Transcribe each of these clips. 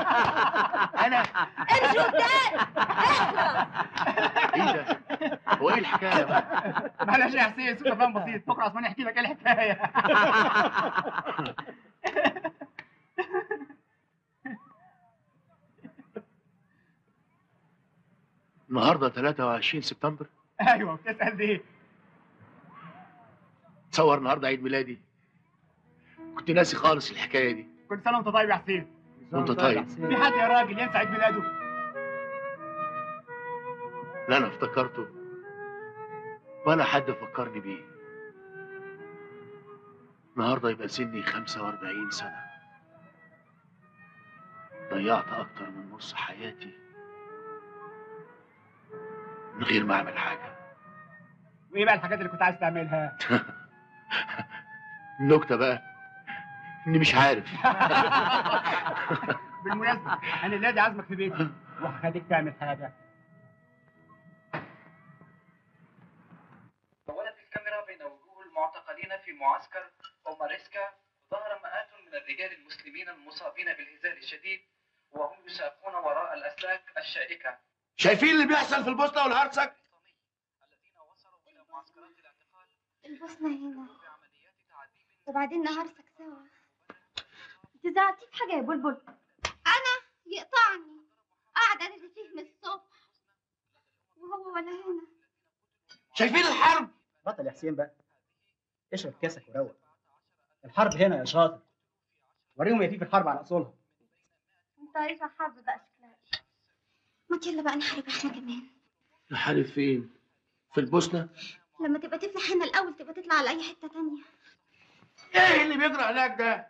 انا امشي قدام ايه ده هو ايه الحكايه بقى معلش يا حسين سوء فهم بسيط بكره عثمان يحكي لك ايه الحكايه النهارده 23 سبتمبر ايوه بتسال ليه تصور النهارده عيد ميلادي كنت ناسي خالص الحكايه دي كل سنه وانت طيب يا حسين وانت طيب في حد يا راجل ينسى عيد ميلاده لا انا افتكرته ولا حد فكرني بيه النهارده يبقى سني 45 سنه ضيعت اكتر من نص حياتي من غير ما اعمل حاجه وايه بقى الحاجات اللي كنت عايز تعملها النكته بقى اني مش عارف بالمناسبه انا اللي عازمك في بيتي وهخليك تعمل حاجه تولت الكاميرا بين وجوه المعتقلين في معسكر أوماريسكا ظهر مئات من الرجال المسلمين المصابين بالهزال الشديد وهم يساقون وراء الأسلاك الشائكة شايفين اللي بيحصل في البوسنه والهرسك الذين وصلوا إلى معسكرات الاعتقال البوسنة هنا وبعدين نهارسك سوا انت زعلتي في حاجة يا بلبل أنا يقطعني قاعدة أرغي فيه من الصبح وهو ولا هنا شايفين الحرب بطل يا حسين بقى اشرب كاسك وروق الحرب هنا يا شاطر وريهم يا في الحرب على اصولها انت عايزة حرب بقى شكلها ما يلا بقى نحارب احنا كمان نحارب فين في البوسنه لما تبقى تفلح هنا الأول تبقى تطلع على أي حتة تانية ايه اللي بيجرى هناك ده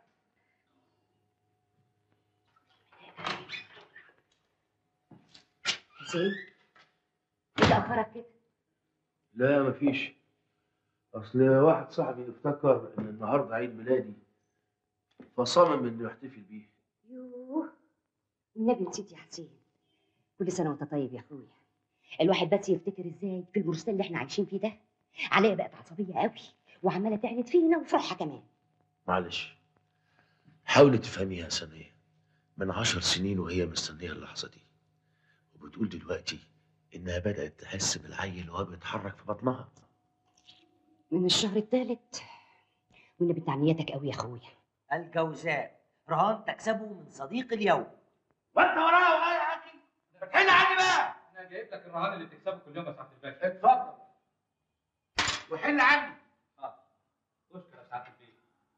حسين ايه اللي اخرك كده لا مفيش اصل واحد صاحبي افتكر ان النهارده عيد ميلادي فصمم انه يحتفل بيه يوه النبي نسيت يا حسين كل سنه وانت طيب يا اخويا الواحد بس يفتكر ازاي في البرستان اللي احنا عايشين فيه ده عليا بقت عصبيه قوي وعماله تعند فينا وفي روحها كمان معلش حاولي تفهميها سنية من عشر سنين وهي مستنية اللحظة دي وبتقول دلوقتي إنها بدأت تحس بالعيل وهو بيتحرك في بطنها من الشهر الثالث والنبي انت عنيتك قوي يا اخويا الجوزاء رهان تكسبه من صديق اليوم وأنت وراها ورايا يا أخي فتحنا عني بقى انا جايب لك الرهان اللي بتكسبه كل يوم يا سعاده الباشا اتفضل وحل عني اشكر يا سعاده الباشا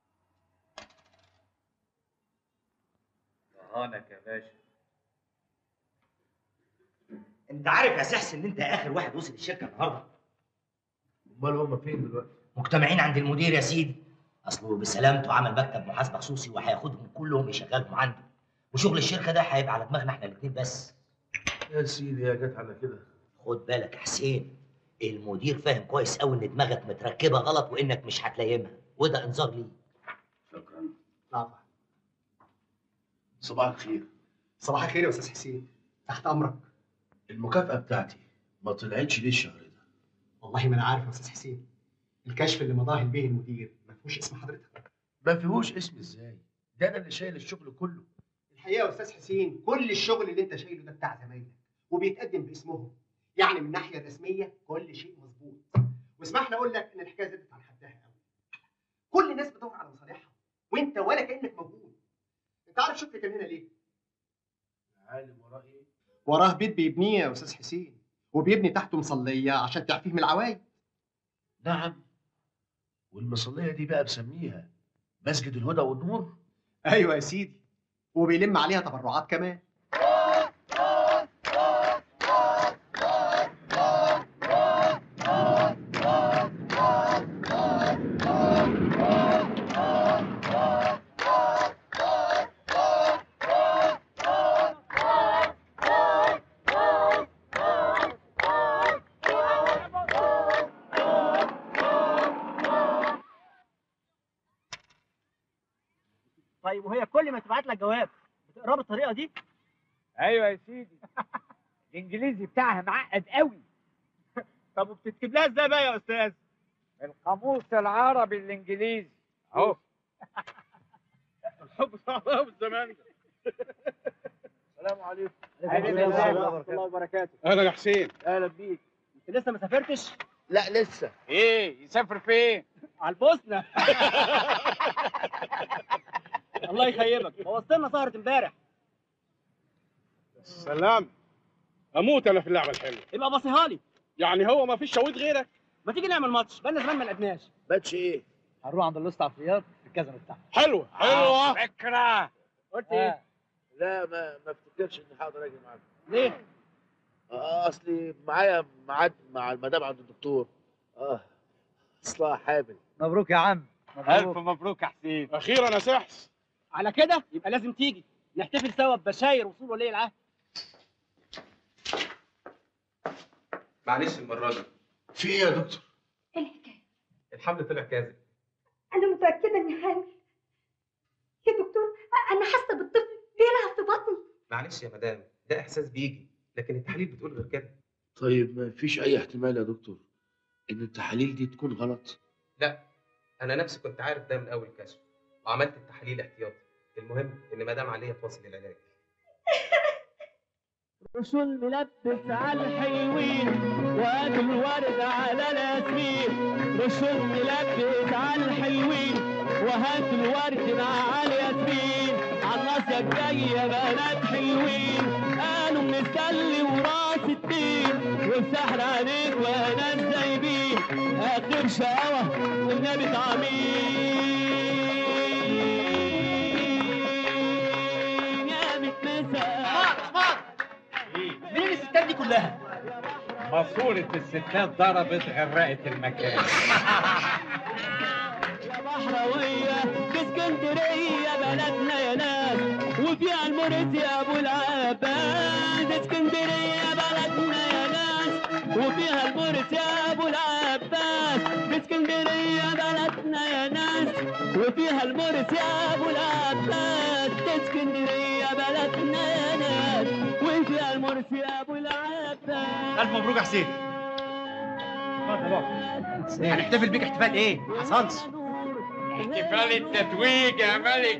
رهانك يا باشا انت عارف يا سحس ان انت اخر واحد وصل الشركه النهارده أمال هما فين دلوقتي؟ مجتمعين عند المدير يا سيدي اصله بسلامته عمل مكتب محاسبه خصوصي وهياخدهم كلهم يشغلهم عنده وشغل الشركه ده هيبقى على دماغنا احنا الاثنين بس يا سيدي يا جت على كده خد بالك يا حسين المدير فاهم كويس قوي ان دماغك متركبه غلط وانك مش هتلايمها وده انذار ليه شكرا طبعا صباح الخير صباح الخير يا استاذ حسين تحت امرك المكافأة بتاعتي ما طلعتش ليه الشهر ده؟ والله ما انا عارف يا استاذ حسين الكشف اللي مضاه به المدير ما فيهوش اسم حضرتك ما فيهوش اسم ازاي؟ ده أنا اللي شايل الشغل كله الحقيقه يا استاذ حسين كل الشغل اللي انت شايله ده بتاع زمايلك وبيتقدم باسمهم يعني من الناحيه الرسميه كل شيء مظبوط واسمحنا اقول لك ان الحكايه زادت عن حدها قوي كل الناس بتدور على مصالحها وانت ولا كانك موجود انت عارف شكري كان هنا ليه عالم وراه ايه؟ وراه بيت بيبنيه يا استاذ حسين وبيبني تحته مصليه عشان تعفيه من العوايد نعم والمصلية دي بقى بسميها مسجد الهدى والنور ايوه يا سيدي وبيلم عليها تبرعات كمان طيب وهي كل ما تبعت لك جواب بتقراه بالطريقه دي ايوه يا سيدي الانجليزي بتاعها معقد قوي طب وبتكتب لها ازاي بقى يا استاذ القاموس العربي الانجليزي اهو الحب صعب قوي في الزمان ده السلام عليكم عليكم السلام السلام ورحمه الله وبركاته اهلا يا حسين اهلا بيك انت لسه ما سافرتش لا لسه ايه يسافر فين على البوسنه الله يخيبك بوظت لنا سهره امبارح سلام اموت انا في اللعبه الحلوه يبقى بصيها لي يعني هو ما فيش شويت غيرك ما تيجي نعمل ماتش بقالنا زمان ما لعبناش باتش ايه هنروح عند الاسطى عطيات في الكازينو بتاعنا حلوه حلوه فكره قلت آه. ايه لا ما ما افتكرش اني هقدر اجي معاك ليه آه اصلي معايا ميعاد مع المدام عند الدكتور اه اصلها حامل مبروك يا عم الف مبروك يا حسين اخيرا يا سحس على كده يبقى لازم تيجي نحتفل سوا ببشاير وصول ولي العهد معلش المره دي في ايه يا دكتور ايه الحكايه الحمل طلع كاذب انا متاكده اني حامل يا دكتور انا حاسه بالطفل بيلعب في بطني معلش يا مدام ده احساس بيجي لكن التحاليل بتقول غير كده طيب ما فيش اي احتمال يا دكتور ان التحاليل دي تكون غلط لا انا نفسي كنت عارف ده من اول كشف وعملت التحاليل احتياطي المهم ان مدام عليا تواصل العلاج رسول ملبس على الحلوين وادي الورد على الياسمين رسول ملبس على الحلوين وهات الورد مع الياسمين عالناصية الجاية بنات حلوين قالوا منستلي وراس الدين والسحر عليك وانا زايبين اخر شقاوة والنبي طعمين يا متمسك مين الستات دي كلها؟ ماسورة الستات ضربت غرقت المكان يا بحراوية في اسكندرية بلدنا يا ناس وفيها الموريس يا ابو العباس اسكندرية بلدنا يا ناس وفيها الموريس يا ابو العباس اسكندرية بلدنا يا ناس وفيها الموريس يا ابو العباس اسكندرية بلدنا يا ناس وفيها الموريس يا ابو العباس الف مبروك يا حسين هنحتفل بيك احتفال ايه؟ ما حصلش احتفال التتويج يا ملك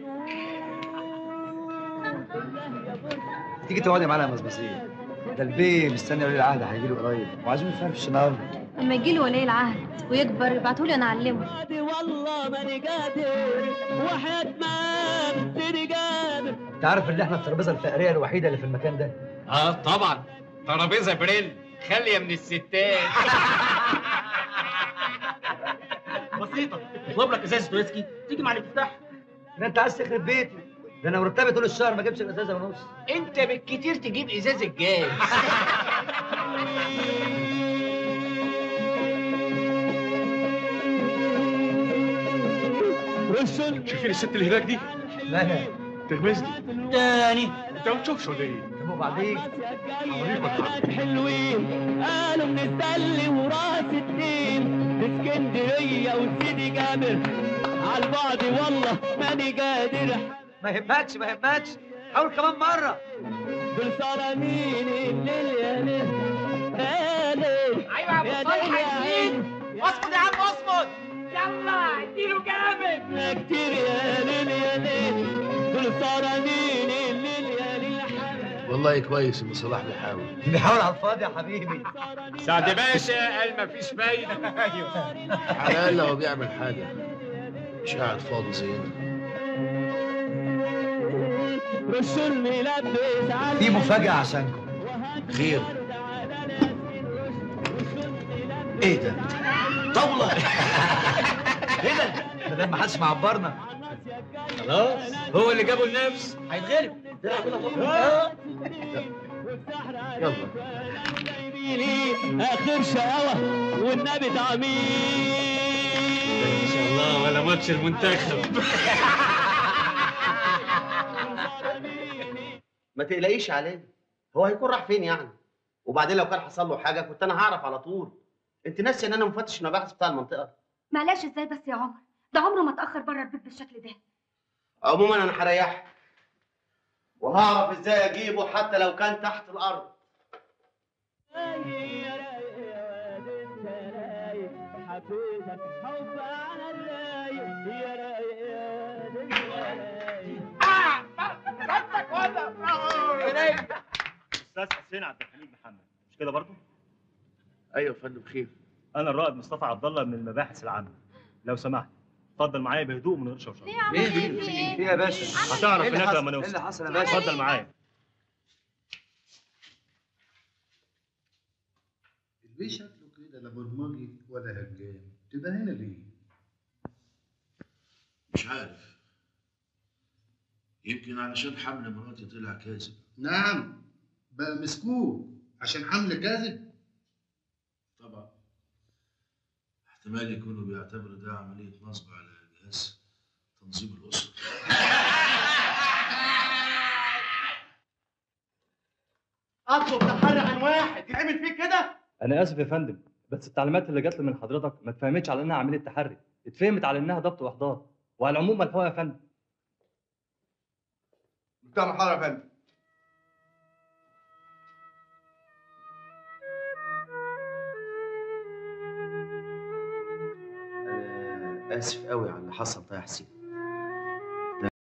تيجي تقعدي معانا يا مزمزيه ده البيه مستني ولي العهد هيجي له قريب وعايزين نفرفش النهارده لما يجي له ولي العهد ويكبر يبعتولي انا اعلمه عادي والله ماني قادر وحياة ما سيدي قادر انت عارف ان احنا الترابيزه الفقريه الوحيده اللي في المكان ده اه طبعا ترابيزه بريل خاليه من الستات بسيطة اطلب لك ازازة ويسكي تيجي مع الافتتاح ده انت عايز تخرب بيتي ده انا مرتبي طول الشهر ما اجيبش الازازه ونص انت بالكتير تجيب ازازه جاز رشل شايفين الست اللي هناك دي مالها تغمزني تاني انت ما بتشوفش ولا ايه طب وبعدين بنات حلوين قالوا بنستلي وراس الدين اسكندرية وسيدي جابر على البعد والله ماني قادر ما يهمكش ما يهمكش حاول كمان مره دول سهرانين الليل يا ليل يا ليل ايوه يا ابو صالح عايزين اصمت يا عم اصمت يلا اديله جامد كتير يا ليل يا ليل دول سهرانين الليل يا ليل حبيبي والله كويس ان صلاح بيحاول بيحاول على الفاضي يا حبيبي سعد باشا قال مفيش فايده ايوه على الاقل هو بيعمل حاجه مش قاعد فاضي زينا رشل ملبس على في مفاجاه عشانكم خير ايه ده طاوله ايه ده ما دام ما حدش معبرنا خلاص هو اللي جابه لنفسه هيتغلب يلا اخر شقاوة والنبي تعمير ان شاء الله ولا ماتش المنتخب ما تقلقيش عليه هو هيكون راح فين يعني وبعدين لو كان حصل له حاجه كنت انا هعرف على طول انت ناسي ان انا مفتش المباحث بتاع المنطقه معلش ازاي بس يا عمر ده عمره ما اتاخر بره البيت بالشكل ده عموما انا هريحك وهعرف ازاي اجيبه حتى لو كان تحت الارض حبيبك حب على الرايق يا رايق صدق ولا المباحث حسين عبد الحميد محمد مش كده برضه؟ ايوه يا فندم خير انا الرائد مصطفى عبد الله من المباحث العامه لو سمحت اتفضل معايا بهدوء من غير شوشره ليه عمل ايه في ايه؟ ايه يا باشا؟ هتعرف إيه اللي هناك حصل؟ لما ايه نوصل اللي حصل يا باشا؟ اتفضل معايا ليه شكله كده لا برمجي ولا هجام تبقى هنا ليه؟ مش عارف يمكن علشان حمل مراتي طلع كاذب نعم بقى مسكوه عشان حمل كاذب طبعا احتمال يكونوا بيعتبروا ده عملية نصب على جهاز تنظيم الأسرة اطلب تحري عن واحد يعمل فيك كده انا اسف يا فندم بس التعليمات اللي جات لي من حضرتك ما اتفهمتش على انها عمليه تحري اتفهمت على انها ضبط واحضار وعلى العموم ملحوقه يا فندم بتاع محاضرة يا فندم أنا آسف قوي على اللي حصل ده يا حسين